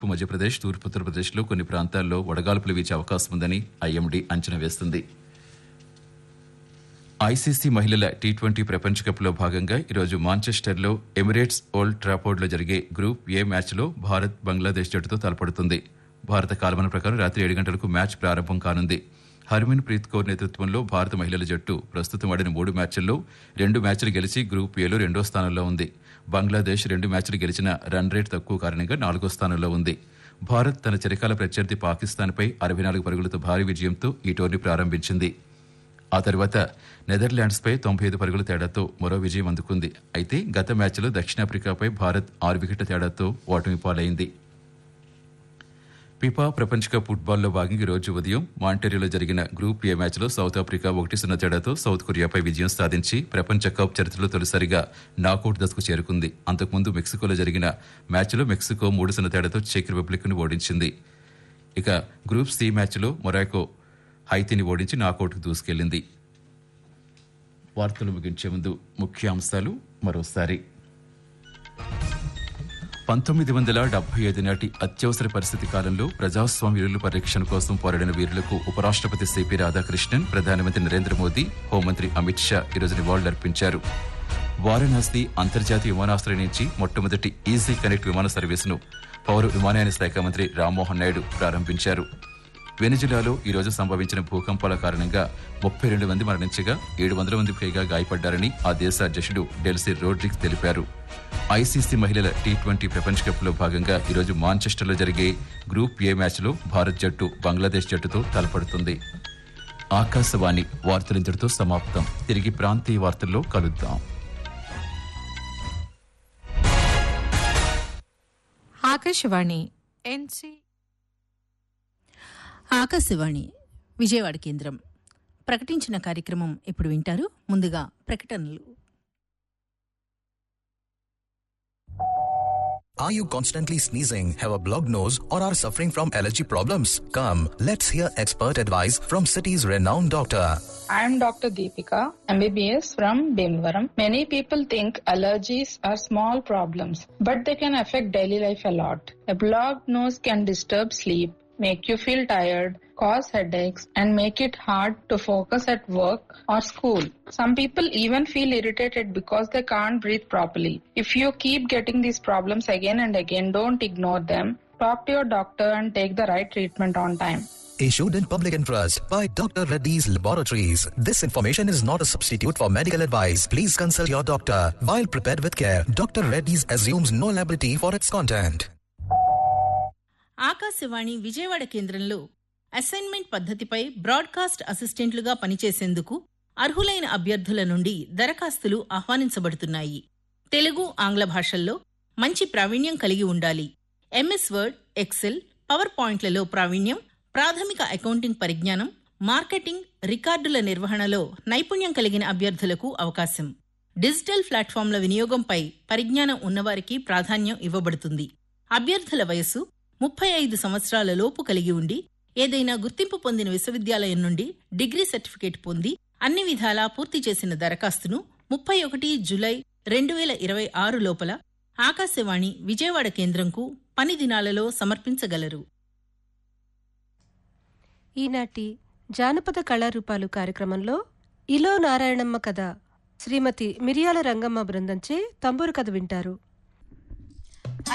మధ్యప్రదేశ్ తూర్పు ఉత్తరప్రదేశ్లో కొన్ని ప్రాంతాల్లో వడగాల్పులు వీచే అవకాశం ఉందని ఐఎండీ అంచనా వేస్తుంది ఐసీసీ మహిళల టీ ట్వంటీ ప్రపంచ కప్లో భాగంగా ఈరోజు మాంచెస్టర్లో ఎమిరేట్స్ ఓల్డ్ ట్రాపోర్డ్లో జరిగే గ్రూప్ ఏ మ్యాచ్లో భారత్ బంగ్లాదేశ్ జట్టుతో తలపడుతుంది భారత కాలమాన ప్రకారం రాత్రి ఏడు గంటలకు మ్యాచ్ ప్రారంభం కానుంది హర్మన్ ప్రీత్ కౌర్ నేతృత్వంలో భారత మహిళల జట్టు ప్రస్తుతం ఆడిన మూడు మ్యాచ్ల్లో రెండు మ్యాచ్లు గెలిచి గ్రూప్ ఏలో రెండో స్థానంలో ఉంది బంగ్లాదేశ్ రెండు మ్యాచ్లు గెలిచిన రన్ రేట్ తక్కువ కారణంగా నాలుగో స్థానంలో ఉంది భారత్ తన చిరకాల ప్రత్యర్థి పాకిస్తాన్పై అరవై నాలుగు పరుగులతో భారీ విజయంతో ఈ టోర్నీ ప్రారంభించింది ఆ తర్వాత నెదర్లాండ్స్పై తొంభై ఐదు పరుగుల తేడాతో మరో విజయం అందుకుంది అయితే గత మ్యాచ్లో దక్షిణాఫ్రికాపై భారత్ ఆరు వికెట్ల తేడాతో ఓటమి పాలైంది ఫిఫా ప్రపంచ కప్ ఫుట్బాల్లో భాగంగా ఈ రోజు ఉదయం మాంటేరియోలో జరిగిన గ్రూప్ ఏ మ్యాచ్లో సౌత్ ఆఫ్రికా ఒకటి సున్నా తేడాతో సౌత్ కొరియాపై విజయం సాధించి ప్రపంచ కప్ చరిత్రలో తొలిసారిగా నాకౌట్ దశకు చేరుకుంది అంతకుముందు మెక్సికోలో జరిగిన మ్యాచ్లో మెక్సికో మూడు సున్నా తేడాతో చెక్ రిపబ్లిక్ను ఓడించింది ఇక గ్రూప్ సి మ్యాచ్లో మొరాకో హైతీని ఓడించి నాకౌట్కు దూసుకెళ్లింది వార్తలు ముగించే ముందు ముఖ్యాంశాలు మరోసారి పంతొమ్మిది వందల డెబ్బై ఐదు నాటి అత్యవసర పరిస్థితి కాలంలో ప్రజాస్వామ్య విలువల పరిరక్షణ కోసం పోరాడిన వీరులకు ఉపరాష్ట్రపతి సిపి రాధాకృష్ణన్ ప్రధానమంత్రి నరేంద్ర మోదీ హోంమంత్రి అమిత్ షా ఈరోజు నివాళులర్పించారు వారణాసి అంతర్జాతీయ విమానాశ్రయం నుంచి మొట్టమొదటి ఈజీ కనెక్ట్ విమాన సర్వీసును పౌర విమానయాన శాఖ మంత్రి రామ్మోహన్ నాయుడు ప్రారంభించారు వెనిజులాలో ఈ రోజు సంభవించిన భూకంపాల కారణంగా ముప్పై రెండు మంది మరణించగా ఏడు వందల మంది పైగా గాయపడ్డారని ఆ దేశ అధ్యక్షుడు డెల్సీ రోడ్రిక్స్ తెలిపారు ఐసీసీ మహిళల టీ ట్వంటీ ప్రపంచ కప్లో భాగంగా ఈరోజు మాంచెస్టర్లో జరిగే గ్రూప్ ఏ మ్యాచ్లో భారత్ జట్టు బంగ్లాదేశ్ జట్టుతో తలపడుతుంది ఆకాశవాణి వార్తలు ఇంతటితో సమాప్తం తిరిగి ప్రాంతీయ వార్తల్లో కలుద్దాం ఆకాశవాణి ఎన్సి ఆకాశవాణి విజయవాడ కేంద్రం ప్రకటించిన కార్యక్రమం ఇప్పుడు వింటారు ముందుగా ప్రకటనలు Are you constantly sneezing, have a blocked nose, or are suffering from allergy problems? Come, let's hear expert advice from city's renowned doctor. I am Dr. Deepika, MBBS from Bhimavaram. Many people think allergies are small problems, but they can affect daily life a lot. A blocked nose can disturb sleep, make you feel tired, cause headaches, and make it hard to focus at work or school. Some people even feel irritated because they can't breathe properly. If you keep getting these problems again and again, don't ignore them. Talk to your doctor and take the right treatment on time. Issued in public interest by Dr. Reddy's Laboratories. This information is not a substitute for medical advice. Please consult your doctor. While prepared with care, Dr. Reddy's assumes no liability for its content. Akashvani Vijayawada కేంద్రంలో assignment పద్ధతిపై broadcast అసిస్టెంట్లుగా పనిచేసేందుకు అర్హులైన అభ్యర్థుల నుండి దరఖాస్తులు ఆహ్వానించబడుతున్నాయి తెలుగు ఆంగ్ల భాషల్లో మంచి ప్రావీణ్యం కలిగి ఉండాలి ఎంఎస్ వర్డ్ ఎక్సెల్ పవర్ పాయింట్లలో ప్రావీణ్యం ప్రాథమిక అకౌంటింగ్ పరిజ్ఞానం మార్కెటింగ్ రికార్డుల నిర్వహణలో నైపుణ్యం కలిగిన అభ్యర్థులకు అవకాశం డిజిటల్ ప్లాట్ఫామ్ల వినియోగంపై పరిజ్ఞానం ఉన్నవారికి ప్రాధాన్యం ఇవ్వబడుతుంది అభ్యర్థుల వయస్సు ముప్పై ఐదు సంవత్సరాల లోపు కలిగి ఉండి ఏదైనా గుర్తింపు పొందిన విశ్వవిద్యాలయం నుండి డిగ్రీ సర్టిఫికేట్ పొంది అన్ని విధాలా పూర్తి చేసిన దరఖాస్తును ముప్పై ఒకటి జులై రెండు వేల ఇరవై ఆరు లోపల ఆకాశవాణి విజయవాడ కేంద్రంకు పని దినాలలో సమర్పించగలరు ఈనాటి జానపద కళారూపాలు కార్యక్రమంలో ఇలో నారాయణమ్మ కథ శ్రీమతి మిరియాల రంగమ్మ బృందంచే తంబూరు కథ వింటారు